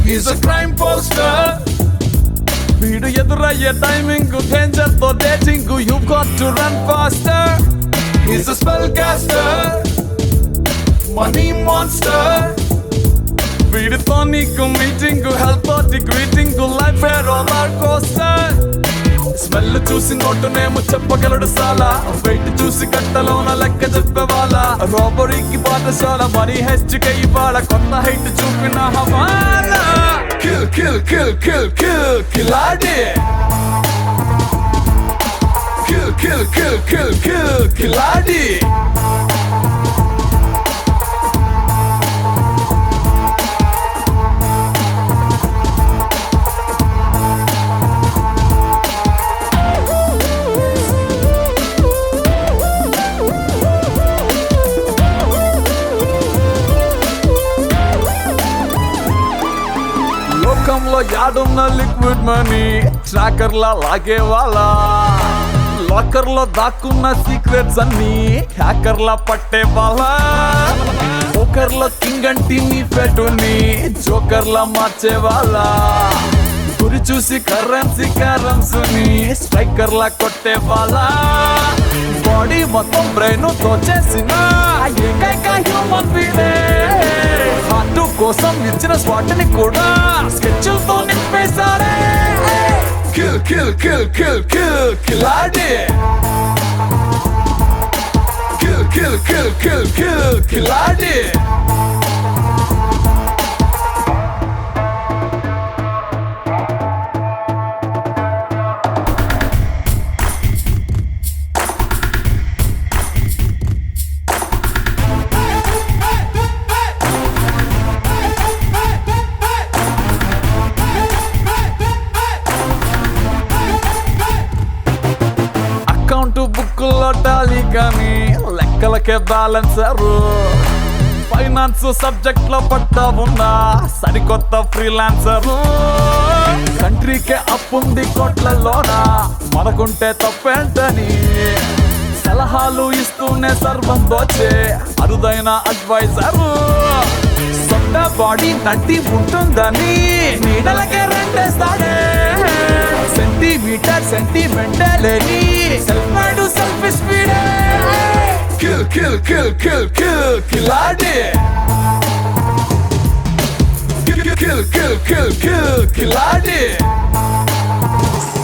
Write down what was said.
is a crime poster వీడు ఎదురయ్యే timing danger తో dating you got to run faster is a spell caster money monster వీడితో నీకు meeting health తోటి greeting life roller coaster smell చూసి నోటునేమో చెప్పగలడు సాలా వెయిట్ చూసి గంటలోన లెక్క చెప్పేవాళ్ళ రాబరీకి పాఠశాల మరీ హెచ్చుక ఇవాళ కొత్త హైట్ చూపిన హవాలా kill kill kill kill kill కిలాడి kill kill kill kill kill కిలాడి లోకంలో యాడున్న లిక్విడ్ మనీ ట్రాకర్ లా లాగే వాళ్ళ లాకర్ లో దాక్కున్న సీక్రెట్స్ అన్ని హ్యాకర్ లా పట్టే వాళ్ళ పోకర్ లో కింగ్ అంటే నీ పెట్టుని జోకర్ లా మార్చే వాళ్ళ గురి చూసి కరెన్సీ కరెన్స్ ని స్ట్రైకర్ లా కొట్టే వాళ్ళ బాడీ మొత్తం బ్రెయిన్ తోచేసిన ఏకైక హ్యూమన్ బీడే హార్ట్ కోసం ఇచ్చిన స్పాట్ ని కూడా స్కెచ్ తో నింపేశారే kill kill kill kill kill కిలాడి kill kill kill kill kill కిలాడి అకౌంట్ బుక్కుల్లో టాలీ కానీ లెక్కలకే బ్యాలెన్సరు ఫైనాన్స్ సబ్జెక్ట్ లో పట్టా ఉన్నా సరికొత్త ఫ్రీలాన్సర్ కంట్రీకే అప్పుంది కోట్లలోనా మనకుంటే తప్పేంటని సలహాలు ఇస్తూనే సర్వం దోచే అరుదైన అడ్వైజర్ సొంత బాడీ నడ్డి ఉంటుందని నీడలకే రెండేస్తాడే సెంటీమీటర్ సెంటిమెంటలేని సెల్ఫ్ మైండ్ సెల్ఫ్ స్పీడే kill kill kill kill kill కిలాడి kill kill kill kill kill కిలాడి